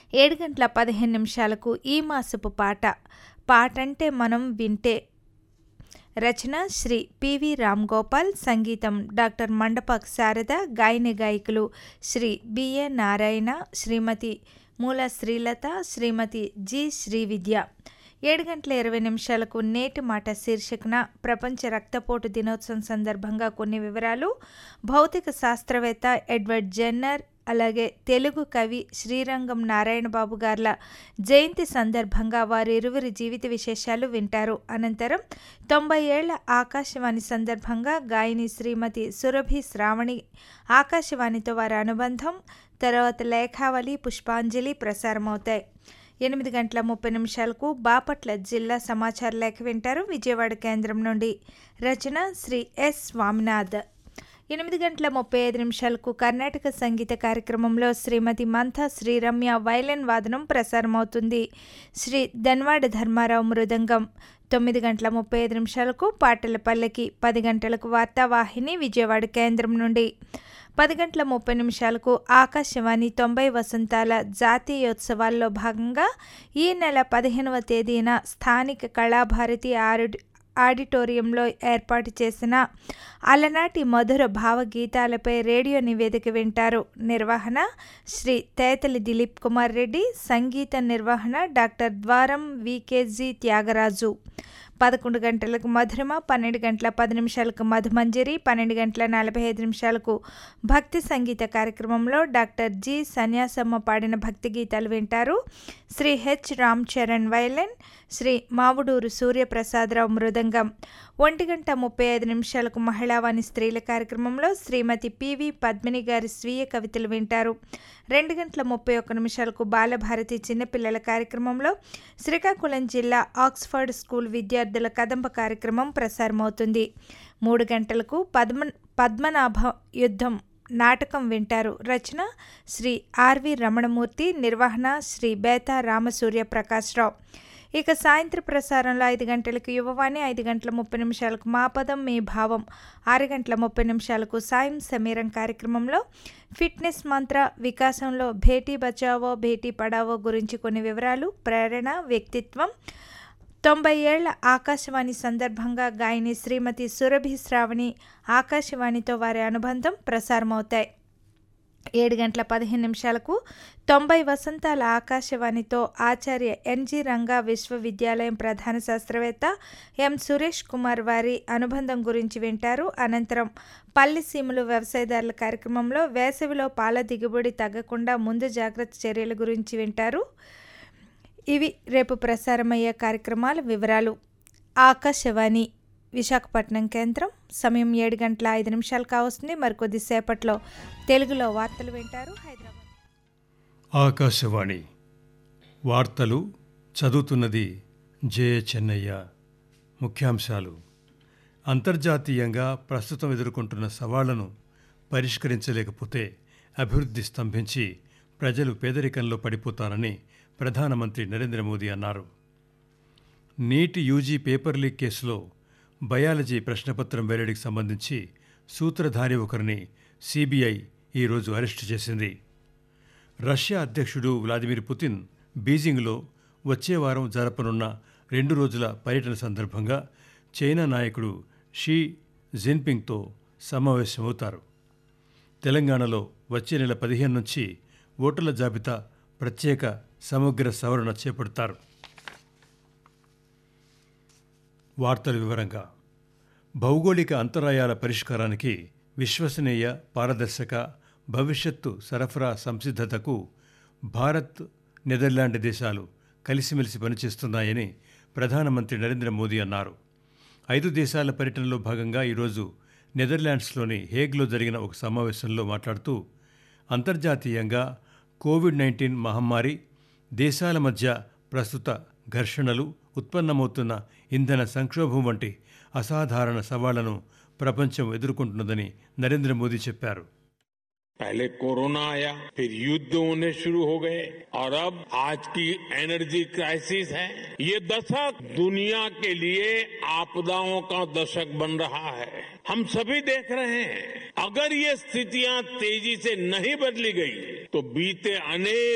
ఏడు గంటల పదిహేను నిమిషాలకు ఈ మాసపు పాట పాటంటే మనం వింటే రచన శ్రీ పివి రామ్ గోపాల్ సంగీతం డాక్టర్ మండపాక్ శారద గాయని గాయకులు శ్రీ బిఏ నారాయణ శ్రీమతి మూల శ్రీలత శ్రీమతి జి శ్రీవిద్య ఏడు గంటల ఇరవై నిమిషాలకు నేటి మాట శీర్షికన ప్రపంచ రక్తపోటు దినోత్సవం సందర్భంగా కొన్ని వివరాలు భౌతిక శాస్త్రవేత్త ఎడ్వర్డ్ జెన్నర్ అలాగే తెలుగు కవి శ్రీరంగం నారాయణబాబు గార్ల జయంతి సందర్భంగా వారి ఇరువురి జీవిత విశేషాలు వింటారు అనంతరం తొంభై ఏళ్ల ఆకాశవాణి సందర్భంగా గాయని శ్రీమతి సురభి శ్రావణి ఆకాశవాణితో వారి అనుబంధం తర్వాత లేఖావళి పుష్పాంజలి ప్రసారమవుతాయి ఎనిమిది గంటల ముప్పై నిమిషాలకు బాపట్ల జిల్లా సమాచార లేఖ వింటారు విజయవాడ కేంద్రం నుండి రచన శ్రీ ఎస్ స్వామినాథ్ ఎనిమిది గంటల ముప్పై ఐదు నిమిషాలకు కర్ణాటక సంగీత కార్యక్రమంలో శ్రీమతి మంథ శ్రీరమ్య వైలెన్ వాదనం ప్రసారమవుతుంది శ్రీ ధన్వాడ ధర్మారావు మృదంగం తొమ్మిది గంటల ముప్పై ఐదు నిమిషాలకు పాటల పల్లకి పది గంటలకు వార్తావాహిని విజయవాడ కేంద్రం నుండి పది గంటల ముప్పై నిమిషాలకు ఆకాశవాణి తొంభై వసంతాల జాతీయోత్సవాల్లో భాగంగా ఈ నెల పదిహేనవ తేదీన స్థానిక కళాభారతి ఆరు ఆడిటోరియంలో ఏర్పాటు చేసిన అలనాటి మధుర భావగీతాలపై రేడియో నివేదిక వింటారు నిర్వహణ శ్రీ తేతలి దిలీప్ కుమార్ రెడ్డి సంగీత నిర్వహణ డాక్టర్ ద్వారం వికేజీ త్యాగరాజు పదకొండు గంటలకు మధురిమ పన్నెండు గంటల పది నిమిషాలకు మధుమంజరి పన్నెండు గంటల నలభై ఐదు నిమిషాలకు భక్తి సంగీత కార్యక్రమంలో డాక్టర్ జి సన్యాసమ్మ పాడిన భక్తి గీతాలు వింటారు శ్రీ హెచ్ రామ్ చరణ్ వైలెన్ శ్రీ మావుడూరు సూర్యప్రసాదరావు మృదంగం ఒంటి గంట ముప్పై ఐదు నిమిషాలకు మహిళావాణి స్త్రీల కార్యక్రమంలో శ్రీమతి పివి పద్మిని గారి స్వీయ కవితలు వింటారు రెండు గంటల ముప్పై ఒక్క నిమిషాలకు బాలభారతి చిన్నపిల్లల కార్యక్రమంలో శ్రీకాకుళం జిల్లా ఆక్స్ఫర్డ్ స్కూల్ విద్యార్థుల కదంబ కార్యక్రమం ప్రసారమవుతుంది మూడు గంటలకు పద్మ పద్మనాభ యుద్ధం నాటకం వింటారు రచన శ్రీ ఆర్వి రమణమూర్తి నిర్వహణ శ్రీ బేతా రామసూర్య ప్రకాశ్రావు ఇక సాయంత్ర ప్రసారంలో ఐదు గంటలకు యువవాణి ఐదు గంటల ముప్పై నిమిషాలకు మా పదం మీ భావం ఆరు గంటల ముప్పై నిమిషాలకు సాయం సమీరం కార్యక్రమంలో ఫిట్నెస్ మంత్ర వికాసంలో భేటీ బచావో భేటీ పడావో గురించి కొన్ని వివరాలు ప్రేరణ వ్యక్తిత్వం తొంభై ఏళ్ల ఆకాశవాణి సందర్భంగా గాయని శ్రీమతి సురభి శ్రావణి ఆకాశవాణితో వారి అనుబంధం ప్రసారమవుతాయి ఏడు గంటల పదిహేను నిమిషాలకు తొంభై వసంతాల ఆకాశవాణితో ఆచార్య ఎన్జి రంగా విశ్వవిద్యాలయం ప్రధాన శాస్త్రవేత్త ఎం సురేష్ కుమార్ వారి అనుబంధం గురించి వింటారు అనంతరం పల్లి సీములు వ్యవసాయదారుల కార్యక్రమంలో వేసవిలో పాల దిగుబడి తగ్గకుండా ముందు జాగ్రత్త చర్యల గురించి వింటారు ఇవి రేపు ప్రసారమయ్యే కార్యక్రమాల వివరాలు ఆకాశవాణి విశాఖపట్నం కేంద్రం సమయం ఏడు గంటల ఐదు నిమిషాలు కావస్తుంది మరికొద్దిసేపట్లో తెలుగులో వార్తలు వింటారు హైదరాబాద్ ఆకాశవాణి వార్తలు చదువుతున్నది జే చెన్నయ్య ముఖ్యాంశాలు అంతర్జాతీయంగా ప్రస్తుతం ఎదుర్కొంటున్న సవాళ్లను పరిష్కరించలేకపోతే అభివృద్ధి స్తంభించి ప్రజలు పేదరికంలో పడిపోతారని ప్రధానమంత్రి నరేంద్ర మోదీ అన్నారు నీటి యూజీ పేపర్ లీక్ కేసులో బయాలజీ ప్రశ్నపత్రం వెల్లడికి సంబంధించి సూత్రధారి ఒకరిని సిబిఐ ఈరోజు అరెస్టు చేసింది రష్యా అధ్యక్షుడు వ్లాదిమిర్ పుతిన్ బీజింగ్లో వచ్చే వారం జరపనున్న రెండు రోజుల పర్యటన సందర్భంగా చైనా నాయకుడు షీ జిన్పింగ్తో సమావేశమవుతారు తెలంగాణలో వచ్చే నెల పదిహేను నుంచి ఓటర్ల జాబితా ప్రత్యేక సమగ్ర సవరణ చేపడతారు వార్తల వివరంగా భౌగోళిక అంతరాయాల పరిష్కారానికి విశ్వసనీయ పారదర్శక భవిష్యత్తు సరఫరా సంసిద్ధతకు భారత్ నెదర్లాండ్ దేశాలు కలిసిమెలిసి పనిచేస్తున్నాయని ప్రధానమంత్రి నరేంద్ర మోదీ అన్నారు ఐదు దేశాల పర్యటనలో భాగంగా ఈరోజు నెదర్లాండ్స్లోని హేగ్లో జరిగిన ఒక సమావేశంలో మాట్లాడుతూ అంతర్జాతీయంగా కోవిడ్ నైన్టీన్ మహమ్మారి దేశాల మధ్య ప్రస్తుత ఘర్షణలు ఉత్పన్నమవుతున్న ఇంధన సంక్షోభం వంటి అసాధారణ సవాళ్లను ప్రపంచం ఎదుర్కొంటున్నదని నరేంద్ర మోదీ చెప్పారు पहले कोरोना आया फिर युद्ध होने शुरू हो गए और अब आज की एनर्जी क्राइसिस है ये दशक दुनिया के लिए आपदाओं का दशक बन रहा है हम सभी देख रहे हैं अगर ये स्थितियां तेजी से नहीं बदली गई तो बीते अनेक